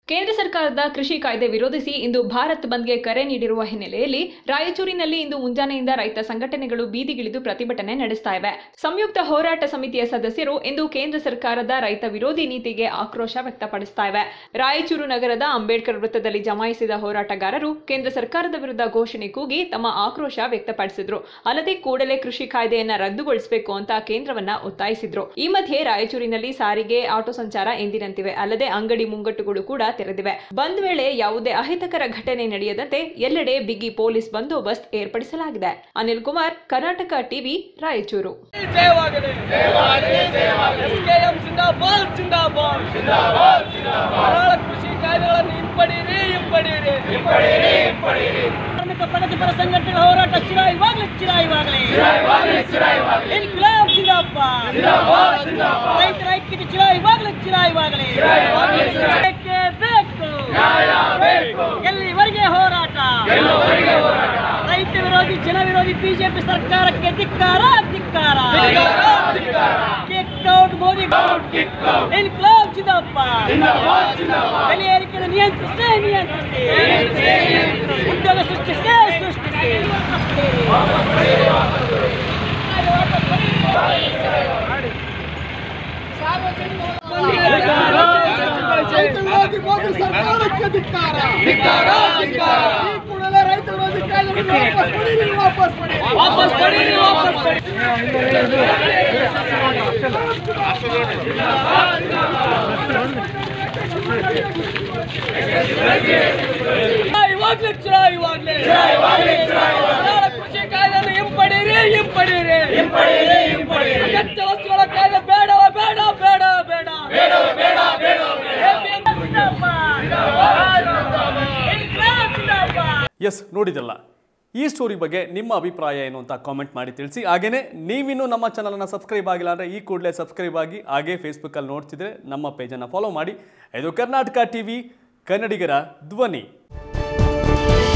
ಕೇಂದ್ರ ಸರ್ಕಾರದ ಕೃಷಿ ಕಾಯ್ದೆ ವಿರೋಧಿಸಿ ಇಂದು ಭಾರತ್ ಬಂದ್ಗೆ ಕರೆ ನೀಡಿರುವ ಹಿನ್ನೆಲೆಯಲ್ಲಿ ರಾಯಚೂರಿನಲ್ಲಿ ಇಂದು ಮುಂಜಾನೆಯಿಂದ ರೈತ ಸಂಘಟನೆಗಳು ಬೀದಿಗಿಳಿದು ಪ್ರತಿಭಟನೆ ನಡೆಸ್ತಾ ಇವೆ ಸಂಯುಕ್ತ ಹೋರಾಟ ಸಮಿತಿಯ ಸದಸ್ಯರು ಇಂದು ಕೇಂದ್ರ ಸರ್ಕಾರದ ರೈತ ವಿರೋಧಿ ನೀತಿಗೆ ಆಕ್ರೋಶ ವ್ಯಕ್ತಪಡಿಸ್ತಾ ಇವೆ ರಾಯಚೂರು ನಗರದ ಅಂಬೇಡ್ಕರ್ ವೃತ್ತದಲ್ಲಿ ಜಮಾಯಿಸಿದ ಹೋರಾಟಗಾರರು ಕೇಂದ್ರ ಸರ್ಕಾರದ ವಿರುದ್ಧ ಘೋಷಣೆ ಕೂಗಿ ತಮ್ಮ ಆಕ್ರೋಶ ವ್ಯಕ್ತಪಡಿಸಿದ್ರು ಅಲ್ಲದೆ ಕೂಡಲೇ ಕೃಷಿ ಕಾಯ್ದೆಯನ್ನ ರದ್ದುಗೊಳಿಸಬೇಕು ಅಂತ ಕೇಂದ್ರವನ್ನ ಒತ್ತಾಯಿಸಿದ್ರು ಈ ಮಧ್ಯೆ ರಾಯಚೂರಿನಲ್ಲಿ ಸಾರಿಗೆ ಆಟೋ ಸಂಚಾರ ಎಂದಿನಂತಿವೆ ಅಲ್ಲದೆ ಅಂಗಡಿ ಮುಂಗಟ್ಟುಗಳು ಕೂಡ ತೆರೆದಿವೆ ಬಂದ್ ವೇಳೆ ಯಾವುದೇ ಅಹಿತಕರ ಘಟನೆ ನಡೆಯದಂತೆ ಎಲ್ಲೆಡೆ ಬಿಗಿ ಪೊಲೀಸ್ ಬಂದೋಬಸ್ತ್ ಏರ್ಪಡಿಸಲಾಗಿದೆ ಅನಿಲ್ ಕುಮಾರ್ ಕರ್ನಾಟಕ ಟಿವಿ ರಾಯಚೂರು ಜಯವಾಗಲಿ ಎಸ್ಕೆಎಂ ಜಿಂದಾಬಾದ್ ಜಿಂದಾಬಾದ್ ಕರಾಳ ಕೃಷಿ ಕಾಯ್ದೆಗಳನ್ನು ಹಿಂಪಡೀರಿ ಹಿಂಪಡೀರಿ ಕಾರ್ಮಿಕ ಪ್ರಗತಿಪರ ಸಂಘಟನೆಗಳ ಹೋರಾಟ ಚಿರಾಯುವಾಗಲಿ ಚಿರಾಯುವಾಗಲಿ ಇನ್ಕ್ಲಾಬ್ ಜಿಂದಾಬಾದ್ ರೈತರ ಐಕ್ಯತೆ ಚಿರಾಯುವಾಗಲಿ ಚಿರಾಯುವಾಗಲಿ ಬೇಕೇ ಬೇಕು ಎಲ್ಲಿವರೆಗೆ ಹೋರಾಟ ರೈತ ವಿರೋಧಿ ಜನ ವಿರೋಧಿ ಬಿಜೆಪಿ ಸರ್ಕಾರಕ್ಕೆ ಧಿಕ್ಕಾರ ಧಿಕ್ಕಾರ ಕಿಕ್ಔಟ್ ಮೋದಿ ಇನ್ಕ್ಲಾಬ್ ಜಿಂದಾಬಾದ್ ಬೆಲೆ ಏರಿಕೆಯನ್ನು ನಿಯಂತ್ರಿಸಿ ನಿಯಂತ್ರಿಸಿ ಉದ್ಯೋಗ ಸೃಷ್ಟಿಸಿ ಸೃಷ್ಟಿಸಿ ರೈತ ವಿರೋಧಿ ಮೋದಿ ಸರ್ಕಾರಕ್ಕೆ ಧಿಕ್ಕಾರ ಈ ಕೂಡಲೇ ರೈತ ವಿರೋಧಿ ಕಾಯ್ದೆಗಳನ್ನು ವಾಪಸ್ ಪಡೀರಿ ವಾಪಸ್ ಪಡೀರಿ ವಾಪಸ್ ಪಡೀರಿ ವಾಪಸ್ ಪಡೀರಿ ಇವಾಗ್ಲೇ ಚಿರ ಇವಾಗ್ಲೇ ಕನ್ನಡ ಕೃಷಿ ಕಾಯ್ದೆಯನ್ನು ಹಿಂಪಡೀರಿ ಹಿಂಪಡೀರಿ ಅಗತ್ಯ ವಸ್ತುಗಳ ಕಾಯ್ದೆ ಬೇಡ ಬೇಡ ಬೇಡ ಬೇಡ ಬೇಡ ಬೇಡ ಎಸ್ ನೋಡಿದಲ್ಲ ಈ ಸ್ಟೋರಿ ಬಗ್ಗೆ ನಿಮ್ಮ ಅಭಿಪ್ರಾಯ ಏನು ಅಂತ ಕಾಮೆಂಟ್ ಮಾಡಿ ತಿಳಿಸಿ ಹಾಗೆಯೇ ನೀವಿನ್ನೂ ನಮ್ಮ ಚಾನಲನ್ನು ಸಬ್ಸ್ಕ್ರೈಬ್ ಆಗಿಲ್ಲ ಅಂದರೆ ಈ ಕೂಡಲೇ ಸಬ್ಸ್ಕ್ರೈಬ್ ಆಗಿ ಹಾಗೇ ಫೇಸ್ಬುಕ್ಕಲ್ಲಿ ನೋಡ್ತಿದ್ರೆ ನಮ್ಮ ಪೇಜನ್ನು ಫಾಲೋ ಮಾಡಿ ಇದು ಕರ್ನಾಟಕ ಟಿ ವಿ ಕನ್ನಡಿಗರ ಧ್ವನಿ